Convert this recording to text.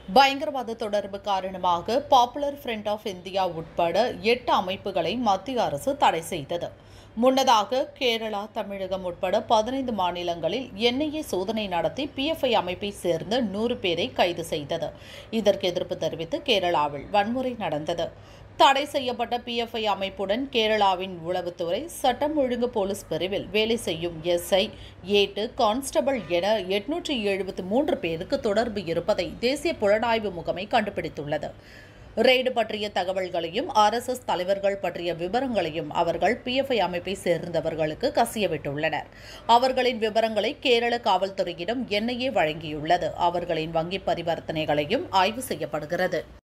பயங்கரவாத தொடர்பு காரணமாக பாப்புலர் ஃப்ரண்ட் ஆஃப் இந்தியா உட்பட எட்டு அமைப்புகளை மத்திய அரசு தடை செய்தது முன்னதாக கேரளா தமிழகம் உட்பட பதினைந்து மாநிலங்களில் என்ஐஏ சோதனை நடத்தி பிஎஃப்ஐ அமைப்பை சேர்ந்த நூறு பேரை கைது செய்தது இதற்கு எதிர்ப்பு தெரிவித்து கேரளாவில் வன்முறை நடந்தது தடை செய்யப்பட்ட பிஎஃப்ஐ அமைப்புடன் கேரளாவின் உளவுத்துறை சட்டம் ஒழுங்கு போலீஸ் பிரிவில் வேலை செய்யும் எஸ்ஐ ஏட்டு கான்ஸ்டபிள் என எட்நூற்றி எழுபத்தி மூன்று பேருக்கு தொடர்பு இருப்பதை தேசிய புலனாய்வு முகமை கண்டுபிடித்துள்ளது ரெய்டு பற்றிய தகவல்களையும் ஆர்எஸ்எஸ் தலைவர்கள் பற்றிய விவரங்களையும் அவர்கள் பிஎஃப்ஐ அமைப்பை சேர்ந்தவர்களுக்கு கசியவிட்டுள்ளனர் அவர்களின் விவரங்களை கேரள காவல்துறையிடம் என்ஐஏ வழங்கியுள்ளது அவர்களின் வங்கி பரிவர்த்தனைகளையும் ஆய்வு செய்யப்படுகிறது